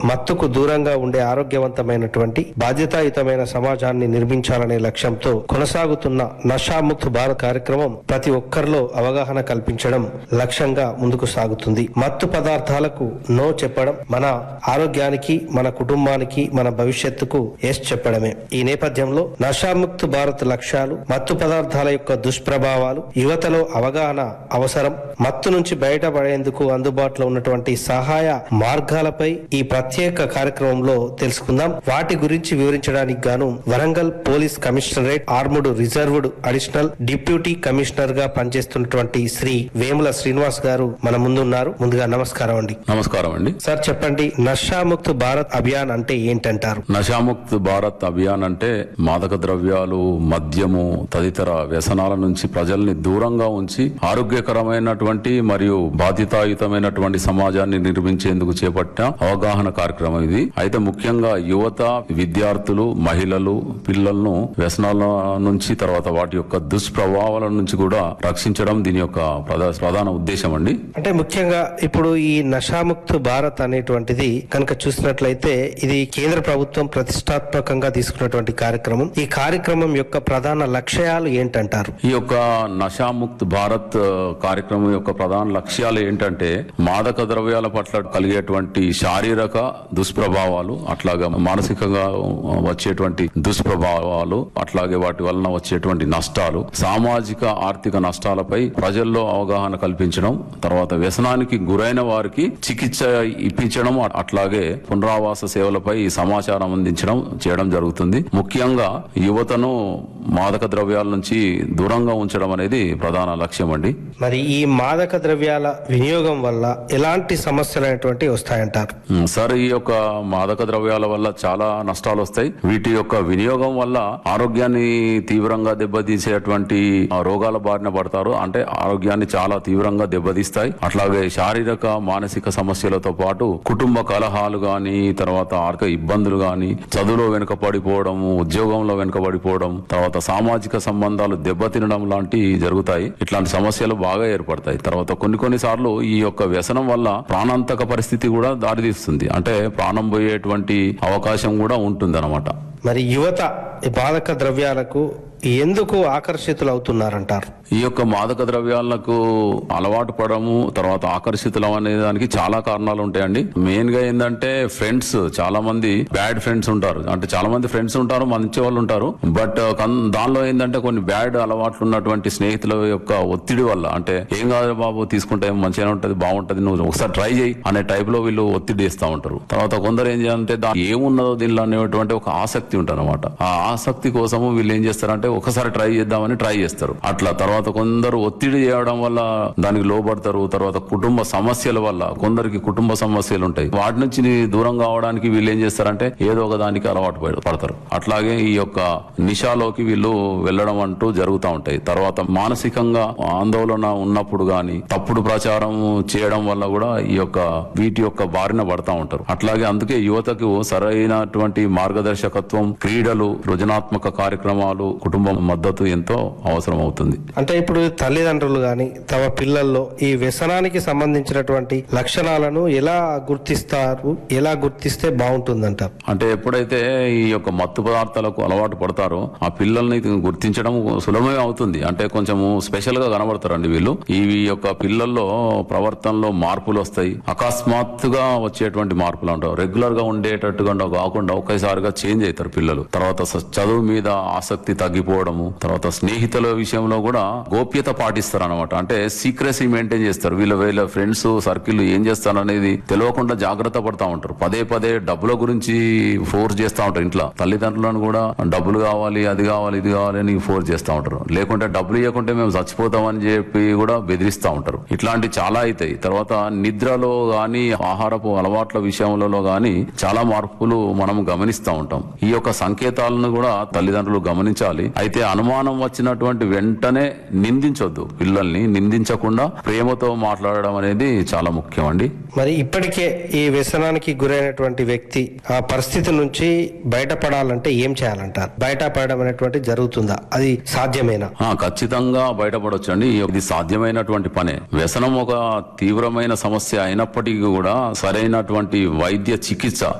మత్తుకు దూరంగా ఉండే ఆరోగ్యవంతమైనటువంటి బాధ్యతాయుతమైన సమాజాన్ని నిర్మించాలనే లక్ష్యంతో కొనసాగుతున్న నషాముక్త్ భారత్ కార్యక్రమం ప్రతి ఒక్కరిలో అవగాహన కల్పించడం లక్ష్యంగా ముందుకు సాగుతుంది మత్తు పదార్థాలకు నో చెప్పడం మన ఆరోగ్యానికి మన కుటుంబానికి మన భవిష్యత్తుకు ఎస్ చెప్పడమే ఈ నేపథ్యంలో నషాముక్త్ భారత్ లక్ష్యాలు మత్తు పదార్థాల యొక్క దుష్ప్రభావాలు యువతలో అవగాహన అవసరం మత్తు నుంచి బయటపడేందుకు అందుబాటులో ఉన్నటువంటి సహాయ మార్గాలపై ఈ ప్రత్యేక కార్యక్రమంలో తెలుసుకుందాం వాటి గురించి వివరించడానికి గాను Warangal police commissionerate armed reserved additional deputy commissioner గా పనిచేస్తున్నటువంటి శ్రీ వేముల శ్రీనివాస్ గారు మన ముందున్నారు ముందుగా నమస్కారం అండి నమస్కారం అండి సార్ చెప్పండి నషాముక్త్ భారత్ అభియాన్ అంటే ఏంటంటారు నషాముక్త్ భారత్ అభియాన్ అంటే మాదక ద్రవ్యాలు మద్యము తదితర వ్యసనాల నుంచి ప్రజల్ని దూరంగా ఉంచి ఆరోగ్యకరమైనటువంటి మరియు బాధ్యతాయుతమైనటువంటి సమాజాన్ని నిర్మించేందుకు చేపట్టిన అవగాహన కార్యక్రమం ఇది అయితే ముఖ్యంగా యువత విద్యార్థులు మహిళలు పిల్లలను వ్యసనాల నుంచి తర్వాత వాటి యొక్క దుష్ప్రభావాల నుంచి కూడా రక్షించడం దీని యొక్క ప్రధా- ప్రధాన ఉద్దేశం అండి అంటే ముఖ్యంగా ఇప్పుడు ఈ నషాముక్త్ భారత్ అనేటువంటిది కనుక చూసినట్లయితే ఇది కేంద్ర ప్రభుత్వం ప్రతిష్టాత్మకంగా తీసుకున్నటువంటి కార్యక్రమం ఈ కార్యక్రమం యొక్క ప్రధాన లక్ష్యాలు ఏంటంటారు ఈ యొక్క నషాముక్త్ భారత్ ఆ, కార్యక్రమం యొక్క ప్రధాన లక్ష్యాలు ఏంటంటే మాదక ద్రవ్యాల పట్ల కలిగేటువంటి శారీరక దుష్ప్రభావాలు అట్లాగే మానసికంగా ఆ, వచ్చేటువంటి దుష్ప్రభావాలు అట్లాగే వాటి వలన వచ్చేటువంటి నష్టాలు సామాజిక ఆర్థిక నష్టాలపై ప్రజల్లో అవగాహన కల్పించడం తర్వాత వ్యసనానికి గురైన వారికి చికిత్స ఇప్పించడం అట్లాగే పునరావాస సేవలపై సమాచారం అందించడం చేయడం జరుగుతుంది ముఖ్యంగా యువతను మాదక ద్రవ్యాల నుంచి దూరంగా ఉంచడం అనేది ప్రధాన లక్ష్యం అండి మరి ఈ మాదక ద్రవ్యాల వినియోగం వల్ల ఎలాంటి సమస్యలు అనేటువంటివి వస్తాయంటారు ఉమ్, సార్ ఈ యొక్క మాదక ద్రవ్యాల వల్ల చాలా నష్టాలు వస్తాయి వీటి యొక్క వినియోగం వల్ల ఆరోగ్యాన్ని తీవ్రంగా దెబ్బతీసేటువంటి ఆ, రోగాల బారిన పడతారు అంటే ఆరోగ్యాన్ని చాలా తీవ్రంగా దెబ్బతీస్తాయి అట్లాగే శారీరక మానసిక సమస్యలతో పాటు కుటుంబ కలహాలు గాని తర్వాత ఆర్థిక ఇబ్బందులు గాని చదువులో వెనుకబడిపోవడం ఉద్యోగంలో వెనుకబడిపోవడం తర్వాత సామాజిక సంబంధాలు దెబ్బతినడం లాంటి జరుగుతాయి ఇట్లాంటి సమస్యలు బాగా ఏర్పడతాయి తర్వాత కొన్ని కొన్ని సార్లు ఈ యొక్క వ్యసనం వల్ల ప్రాణాంతక పరిస్థితి కూడా దారితీస్తుంది అంటే ప్రాణం పోయేటువంటి అవకాశం కూడా ఉంటుంది మరి యువత ఈ మాదక ద్రవ్యాలకు ఎందుకు ఆకర్షితులు అవుతున్నారంటారు ఈ యొక్క మాదక ద్రవ్యాలకు అలవాటు పడము తర్వాత ఆకర్షితులం అనే దానికి చాలా కారణాలు ఉంటాయండి మెయిన్ గా ఏంటంటే ఫ్రెండ్స్ చాలా మంది బ్యాడ్ ఫ్రెండ్స్ ఉంటారు అంటే చాలా మంది ఫ్రెండ్స్ ఉంటారు మంచి వాళ్ళు ఉంటారు బట్ కన్- దానిలో ఏంటంటే కొన్ని బ్యాడ్ అలవాట్లు ఉన్నటువంటి స్నేహితుల యొక్క ఒత్తిడి వల్ల అంటే ఏం కాదు బాబు తీసుకుంటే మంచిగానే ఉంటది బాగుంటది నువ్వు ఒకసారి ట్రై చేయి అనే టైప్ లో వీళ్ళు ఒత్తిడి ఇస్తా ఉంటారు తర్వాత కొందరు ఏం చేయాలంటే దా ఏమున్నదో దీనిలో అనేటువంటి ఒక ఆసక్తి ఉంటుంది అనమాట ఆ ఆసక్తి కోసము వీళ్ళు ఏం చేస్తారంటే ఒకసారి ట్రై చేద్దామని ట్రై చేస్తారు అట్లా తర్వాత కొందరు ఒత్తిడి చేయడం వల్ల దానికి లోపడతారు తర్వాత కుటుంబ సమస్యల వల్ల కొందరికి కుటుంబ సమస్యలు ఉంటాయి వాటి నుంచి దూరం కావడానికి వీళ్ళు ఏం చేస్తారంటే ఏదో ఒక దానికి అలవాటు పడ- పడతారు అట్లాగే ఈ యొక్క నిషాలోకి వీళ్ళు వెళ్ళడం అంటూ జరుగుతూ ఉంటాయి తర్వాత మానసికంగా ఆందోళన ఉన్నప్పుడు గాని తప్పుడు ప్రచారం చేయడం వల్ల కూడా ఈ యొక్క వీటి యొక్క బారిన పడతా ఉంటారు అట్లాగే అందుకే యువతకు సరైనటువంటి మార్గదర్శకత్వం క్రీడలు సృజనాత్మక కార్యక్రమాలు కుటుంబ మద్దతు ఎంతో అవసరం అవుతుంది అంటే ఇప్పుడు తల్లిదండ్రులు గాని తమ పిల్లల్లో ఈ వ్యసనానికి సంబంధించినటువంటి లక్షణాలను ఎలా గుర్తిస్తారు ఎలా గుర్తిస్తే బాగుంటుందంటారు అంటే ఎప్పుడైతే ఈ యొక్క మత్తు పదార్థాలకు అలవాటు పడతారో ఆ పిల్లల్ని గుర్తించడం సులభమే అవుతుంది అంటే కొంచెము స్పెషల్ గా కనబడతారండి వీళ్ళు ఈ యొక్క పిల్లల్లో ప్రవర్తనలో మార్పులు వస్తాయి అకస్మాత్తుగా వచ్చేటువంటి మార్పులు అంటారు రెగ్యులర్ గా ఉండేటట్టుగా కాకుండా ఒకేసారిగా చేంజ్ అవుతారు పిల్లలు తర్వాత స- చదువు మీద ఆసక్తి తగ్గిపోవడము తర్వాత స్నేహితుల విషయంలో కూడా గోప్యత పాటిస్తారు అనమాట అంటే సీక్రసీ మెయింటైన్ చేస్తారు వీళ్ళ వీళ్ళ ఫ్రెండ్స్ సర్కిల్ ఏం చేస్తారు అనేది తెలియకుండా జాగ్రత్త పడతా ఉంటారు పదే పదే డబ్బుల గురించి ఫోర్స్ చేస్తా ఉంటారు ఇంట్లో తల్లిదండ్రులను కూడా డబ్బులు కావాలి అది కావాలి ఇది కావాలి అని ఫోర్స్ చేస్తా ఉంటారు లేకుంటే డబ్బులు ఇవ్వకుంటే మేము చచ్చిపోతామని చెప్పి కూడా బెదిరిస్తా ఉంటారు ఇట్లాంటి చాలా అవుతాయి తర్వాత నిద్రలో గాని ఆహారపు అలవాట్ల విషయంలో గాని చాలా మార్పులు మనం గమనిస్తా ఉంటాం ఈ యొక్క సంకేతాలను కూడా తల్లిదండ్రులు గమనించాలి అయితే అనుమానం వచ్చినటువంటి వెంటనే నిందించొద్దు పిల్లల్ని నిందించకుండా ప్రేమతో మాట్లాడడం అనేది చాలా ముఖ్యం అండి మరి ఇప్పటికే ఈ వ్యసనానికి గురైనటువంటి వ్యక్తి ఆ పరిస్థితి నుంచి బయటపడాలంటే ఏం చేయాలంటారు బయటపడడం అనేటువంటి జరుగుతుందా అది సాధ్యమేనా ఆ, ఖచ్చితంగా బయటపడొచ్చు అండి ఇది సాధ్యమైనటువంటి పనే వ్యసనం ఒక తీవ్రమైన సమస్య అయినప్పటికీ కూడా సరైనటువంటి వైద్య చికిత్స